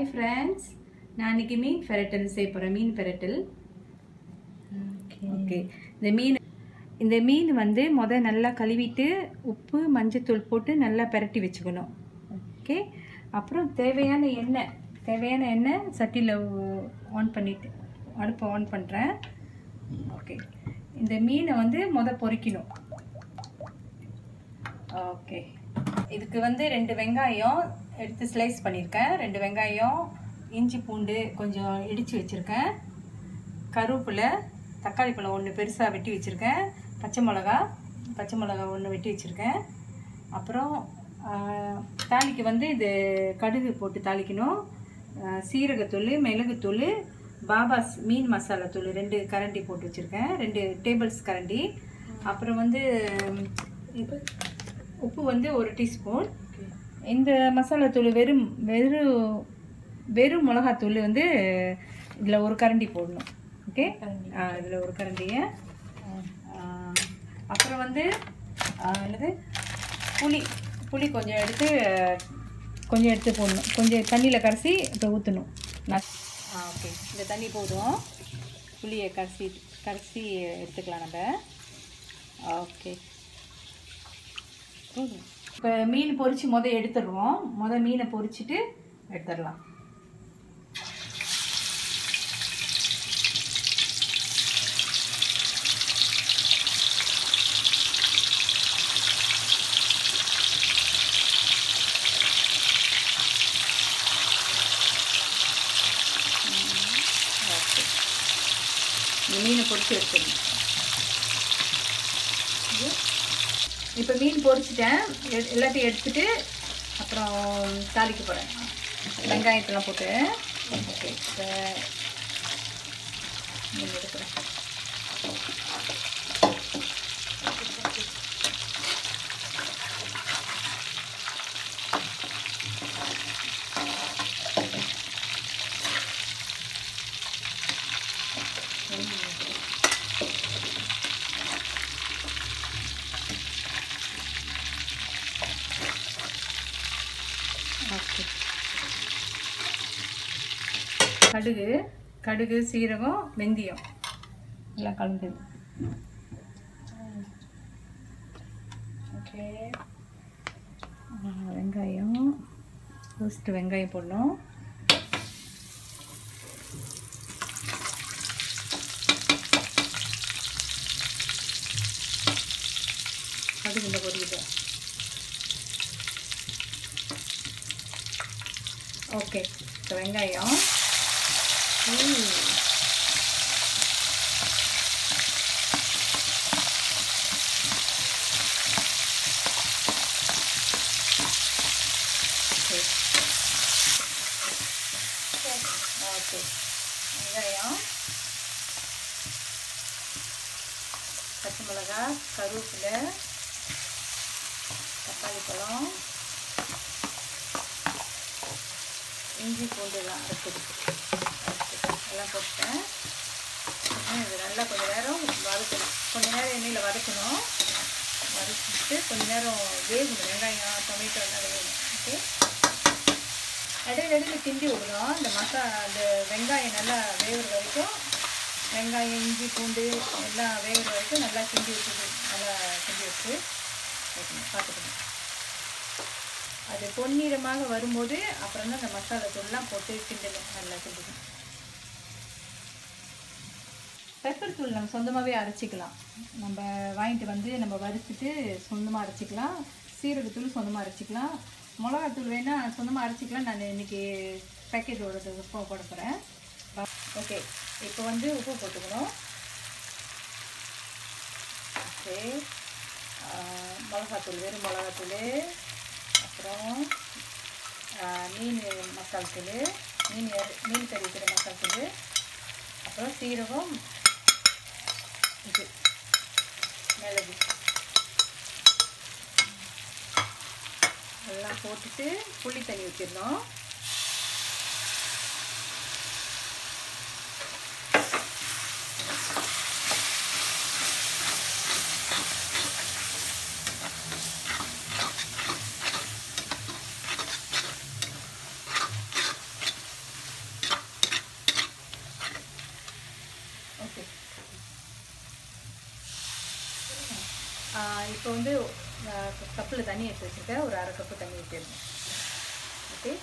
Hi friends நான் இன்னைக்கு மீன் பெரட்டல் செய்ய போகிறேன் மீன் பெரட்டல் ஓகே இந்த மீன் இந்த மீன் வந்து முத நல்லா கழுவிட்டு உப்பு மஞ்சத்தூள் போட்டு நல்லா பெரட்டி வச்சுக்கணும் ஓகே அப்புறம் தேவையான எண்ணெய் தேவையான எண்ணெய் சட்டியில் ஆன் பண்ணிட்டு அடுப்பை ஆன் பண்ணுறேன் ஓகே இந்த மீனை வந்து முத பொரிக்கணும் ஓகே இதுக்கு வந்து ரெண்டு வெங்காயம் எடுத்து ஸ்லைஸ் பண்ணியிருக்கேன் ரெண்டு வெங்காயம் இஞ்சி பூண்டு கொஞ்சம் இடித்து வச்சுருக்கேன் கருவேப்பிலை தக்காளி பழம் ஒன்று பெருசாக வெட்டி வச்சுருக்கேன் பச்சை மிளகா பச்சை மிளகா ஒன்று வெட்டி வச்சுருக்கேன் அப்புறம் ஆஹ், தாளிக்கு வந்து இது கடுகு போட்டு தாளிக்கணும் ஆஹ், சீரகத்தூள் மிளகுத்தூள் பாபாஸ் மீன் மசாலா தூள் ரெண்டு கரண்டி போட்டு வச்சுருக்கேன் ரெண்டு டேபிள்ஸ் கரண்டி அப்புறம் வந்து இது உப்பு வந்து ஒரு டீஸ்பூன் இந்த மசாலா தூள் வெறும் வெறும் வெறும் மிளகாத்தூள் வந்து இதில் ஒரு கரண்டி போடணும் ஓகே இதில் ஒரு கரண்டியை ஆ, அப்புறம் வந்து ஆ, என்னது புளி புளி கொஞ்சம் எடுத்து கொஞ்சம் எடுத்து போடணும் கொஞ்சம் தண்ணியில் கரைச்சி இப்போ ஊற்றணும் நான் ஆ ஓகே இந்த தண்ணி போதும் புளியை கரைச்சி கரைச்சி எடுத்துக்கலாம் நம்ம ஓகே போதும் இப்போ மீன் பொரிச்சு முத எடுத்துடுவோம் முத மீனை பொரிச்சிட்டு எடுத்துடலாம் ஓகே இந்த மீனை பொரிச்சு எடுத்துடணும் இது இப்போ மீன் பொரிச்சிட்டேன் எ- எல்லாத்தையும் எடுத்துட்டு அப்புறம் தாளிக்க போகிறேன் வெங்காயத்தெல்லாம் போட்டு ஓகே இப்போ மீன் எடுக்கிறேன் ஓகே கடுகு கடுகு சீரகம் வெந்தயம் எல்லாம் கலந்து ஓகே வெங்காயம் ஃபர்ஸ்ட்டு வெங்காயம் போடணும் கடுகு இந்த பொரிக்கிட்டேன் ஓகே இப்போ வெங்காயம் ம். ஓகே. ஓகே வெங்காயம் பச்சை மிளகா கருவேப்பிலை தக்காளி பழம் இஞ்சி பூண்டு எல்லாம் அரைச்சிருக்கு எல்லாம் போட்டேன் இன்னும் இது நல்லா கொஞ்ச நேரம் வதக்கணும் கொஞ்ச நேரம் எண்ணெயில் வதக்கணும் வதக்கிட்டு கொஞ்ச நேரம் வேகணும் வெங்காயம் டொமேட்டோ எல்லாம் வேகணும் ஓகே இடையில இடையில கிண்டி விடணும் இந்த மசா இந்த வெங்காயம் நல்லா வேகிற வரைக்கும் வெங்காயம் இஞ்சி பூண்டு எல்லாம் வேகிற வரைக்கும் நல்லா கிண்டி வச்சு நல்லா கிண்டி வச்சு வைக்கணும் பார்த்துக்கணும் அது பொன்னிறமாக வரும்போது அப்புறம் தான் அந்த மசாலா தூள்லாம் போட்டு கிண்டணும் நல்லா கிண்டணும் பெப்பர் தூள் நம்ம சொந்தமாகவே அரைச்சிக்கலாம் நம்ம வாங்கிட்டு வந்து நம்ம வறுத்துட்டு சொந்தமாக அரைச்சிக்கலாம் சீரகத்தூள் சொந்தமாக அரைச்சிக்கலாம் மிளகாத்தூள் வேணால் சொந்தமாக அரைச்சிக்கலாம் நான் இன்னைக்கு பேக்கெட்டோட உப்பு போட போகிறேன் ஓகே இப்போ வந்து உப்பு போட்டுக்கணும் ஓகே மிளகாத்தூள் வெறும் மிளகாத்தூள் அப்புறம் ஆ, மீன் மசால் தூள் மீன் எற்- மீன் கறி வைக்கிற மசால் தூள் அப்புறம் சீரகம் இது மிளகு எல்லாம் போட்டுட்டு புளி தண்ணி ஊற்றிடணும் இப்போ வந்து கப்பில் தண்ணி எடுத்து வச்சுருக்கேன் ஒரு அரை கப்பு தண்ணி ஊற்றிடணும் ஓகே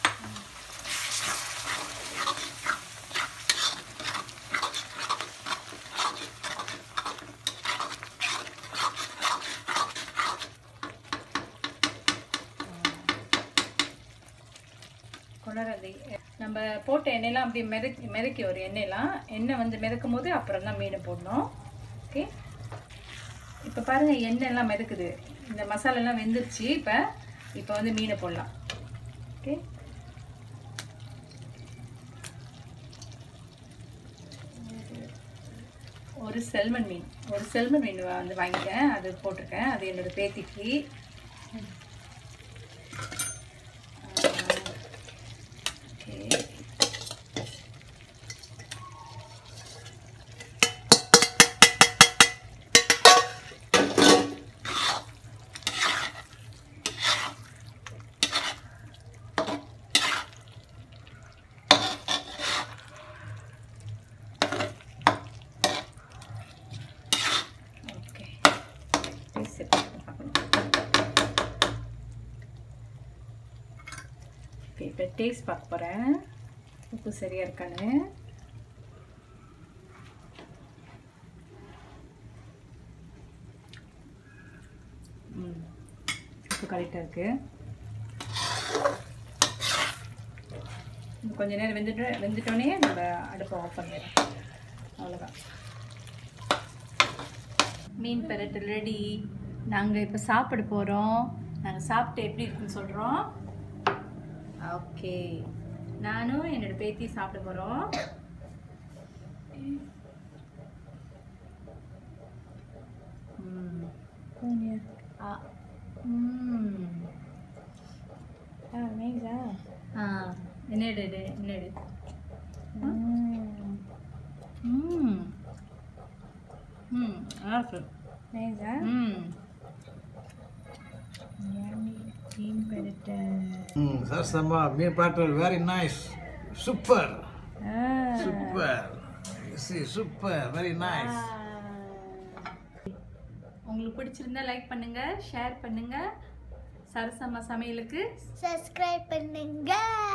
குளறதி நம்ம போட்ட எண்ணெயெல்லாம் அப்படியே மிதக்கி மிதக்கி வரும் எண்ணெயெல்லாம் எண்ணெய் வந்து மிதக்கும் போது அப்புறம் தான் மீனை போடணும் ஓகே இப்போ பாருங்கள் எண்ணெயெல்லாம் மிதக்குது இந்த மசாலாலாம் வெந்துருச்சு இப்போ இப்போ வந்து மீனை போடலாம் ஓகே ஒரு செல்மன் மீன் ஒரு செல்மன் மீன் வந்து வாங்கிட்டேன் அது போட்டிருக்கேன் அது என்னோட பேத்திக்கு ஓகே ஓகே டேஸ்ட் பார்க்கணும் ஓகே இப்போ டேஸ்ட் பார்க்க போகிறேன் உப்பு சரியாக இருக்கான்னு ம் உப்பு கரெக்டாக இருக்குது கொஞ்ச நேரம் வெந்துட்டு வெந்துட்டோடனே நம்ம அடுப்பை ஆஃப் பண்ணிடலாம் அவ்வளோதான் மீன் பெரட்டு ரெடி நாங்கள் இப்போ சாப்பிட போகிறோம் நாங்கள் சாப்பிட்டு எப்படி இருக்குன்னு சொல்கிறோம் ஓகே நானும் என்னோட பேத்தி சாப்பிட போகிறோம் ஆ ம் ஆ என்னடு இது என்னடு ம் ம் நல்லா இருக்கு ம் Mm, Sasama, meat platter, very nice. Super. Super. You see, super, very nice. உங்களுக்கு பிடிச்சிருந்தா லைக் பண்ணுங்க ஷேர் பண்ணுங்க சரசம்மா சமையலுக்கு சப்ஸ்கிரைப் பண்ணுங்க